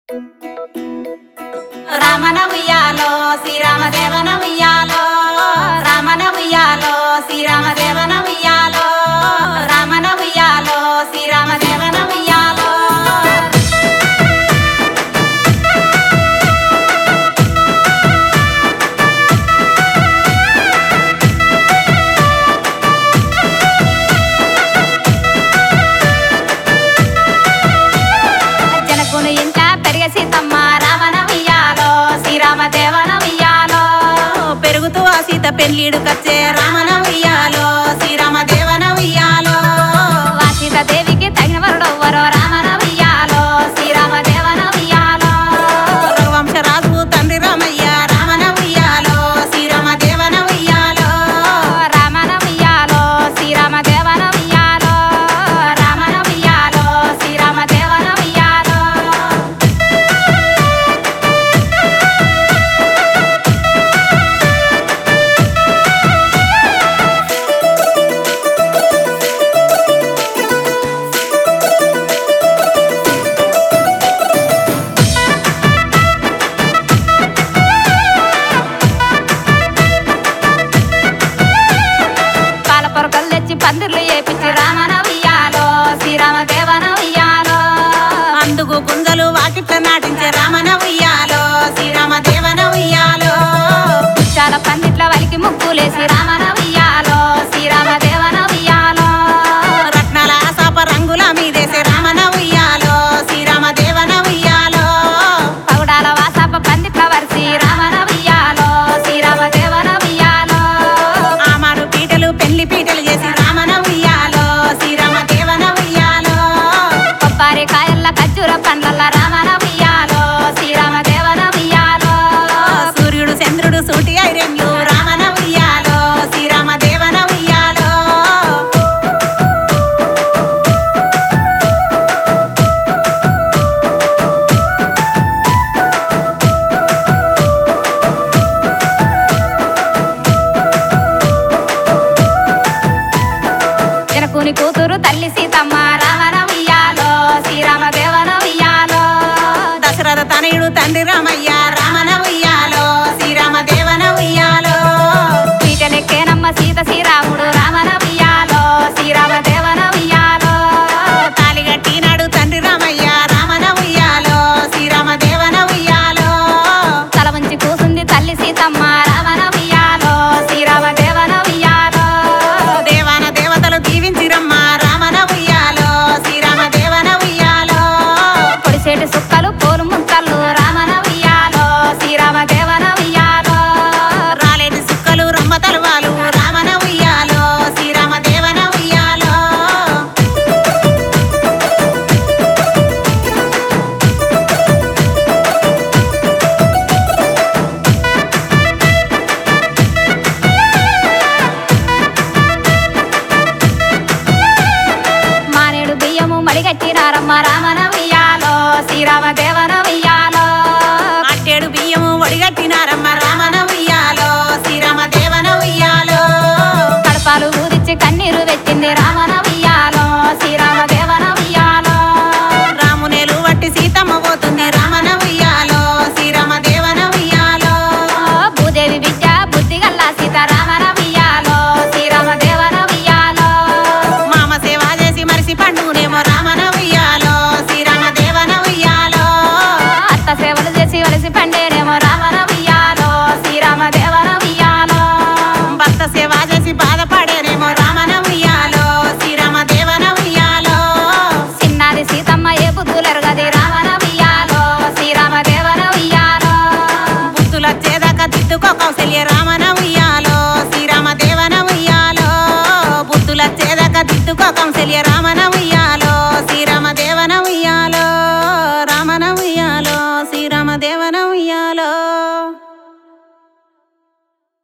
రామన ఉయ్యాలో శ్రీరామ దేవన ఉయ్యాలో రామన ఉయ్యాలో శ్రీరామ దేవన ఉయ్యాలో రామన ఉయ్యాలో శ్రీరామ దేవన ఉయ్యాలో జనకుని ఇంట పెరిగే సీతమ్మ రావణ ఉయ్యాలో శ్రీరామ దేవన ఉయ్యాలో పెరుగుతూ ఆ సీత పెళ్ళిడు కచ్చే రామన ఉయ్యాలో శ్రీరామ దేవన ఉయ్యాలో ఆ సీత దేవికి తగిన వరుడెవ్వరో రామన ఉయ్యాలో శ్రీరామ దేవన ఉయ్యాలో రఘువంశరాజు తండ్రి రామయ్య రామన ఉయ్యాలో శ్రీరామ దేవన ఉయ్యాలో రామన ఉయ్యాలో శ్రీరామ దేవన ఉయ్యాలో రామన ఉయ్యాలో శ్రీరామ దేవన ఉయ్యాలో పాల పొరకలు తెచ్చి పందిర్లు ఏపించి రామన ఉయ్యాలో శ్రీరామ దేవన ఉయ్యాలో అందుకు గుంజలు వాకిట్ల నాటించే రామన ఉయ్యాలో శ్రీరామ దేవన ఉయ్యాలో చాలా పందిట్ల వలికి ముగ్గులేసి రామన ఉయ్యాలో శ్రీరామ దేవన ఉయ్యాలో రత్నాల ఆసాప రంగుల మీదేసే రామన ఉయ్యాలో శ్రీరామ దేవన ఉయ్యాలో పౌడాల వాసాప పందిట్ల వరిసి రామన ఉయ్యాలో శ్రీరామ దేవన ఉయ్యాలో ఆమాడు పీటలు పెళ్లి పీటలు చేసి రామన ఉయ్యాలో శ్రీరామ దేవన ఉయ్యాలో కొబ్బరి కాయల్ల ఖర్జూర పండ్ల రామన ఉయ్యాలో శ్రీరామ దేవన ఉయ్యాలో సూర్యుడు చంద్రుడు సూటి ఐరెండ్లు రామన ఉయ్యాలో శ్రీరామ దేవన ఉయ్యాలో జనకుని కూతురు తల్లి సీతమ్మ రామన ఉయ్యాలో శ్రీరామ దేవన ఉయ్యాలో దశరథ తనయుడు తండ్రి రామయ్య రామన ఉయ్యాలో శ్రీరామ దేవన ఉయ్యాలో పీటలెక్కేనమ్మ సీత శ్రీరాముడు రామన ఉయ్యాలో శ్రీరామ దేవన ఉయ్యాలో తాలిగట్టినాడు తండ్రి రామయ్య రామన ఉయ్యాలో శ్రీరామ దేవన ఉయ్యాలో తల ఉంచి కూసుంది తల్లి సీతమ్మ రామన ఉయ్యాలో శ్రీరామ దేవన ఉయ్యాలో దేవాన దేవతలు దీవించిరమ్మ రామన ఉయ్యాలో శ్రీరామ దేవన ఉయ్యాలో పొడిసేటి సుక్కలు పోలు ముక్కలు రామన ఉయ్యాలో శ్రీరామ దేవన ఉయ్యాలో రాలేటి సుక్కలు రమ్మ తలవాలు రామన ఉయ్యాలో శ్రీరామ దేవన ఉయ్యాలో మానేడు బియ్యము మడిగట్టినారమ్మ రామన ఉయ్యాలో శ్రీరామ దేవన ఉయ్యాలో అట్టేడు బియ్యము వడిగట్టినారమ్మ రామన ఉయ్యాలో శ్రీరామ దేవన ఉయ్యాలో కడపాలు ఊదిచ్చి కన్నీరు పెట్టింది రామన ఉయ్యాలో శ్రీరామ దేవన ఉయ్యాలో రామునేలు వట్టి సీతమ్మ పోతుంది రామన ఉయ్యాలో శ్రీరామ దేవన ఉయ్యాలో భూదేవి బిడ్డ బుద్ధి గల్లా సీత రామన ఉయ్యాలో శ్రీరామ దేవన ఉయ్యాలో మామ సేవ చేసి మరిసి పండునేమో రామన ఉయ్యాలో శ్రీరామ దేవన ఉయ్యాలో అత్త సేవలు చేసి వలసి పండేనేమో రామన ఉయ్యాలో శ్రీరామ దేవన ఉయ్యాలో భర్త సేవ చేసి బాధపడేనేమో రామన ఉయ్యాలో శ్రీరామ దేవన ఉయ్యాలో చిన్నది సీతమ్మ ఏ బుద్ధులెరగది రామన ఉయ్యాలో శ్రీరామ దేవన ఉయ్యాలో బుద్ధులొచ్చేదాకా దిద్దుకో కౌశల్య రామన ఉయ్యాలో శ్రీరామ దేవన ఉయ్యాలో బుద్ధులొచ్చేదాకా దిద్దుకో కౌశల్య రామన ఉయ్యాలో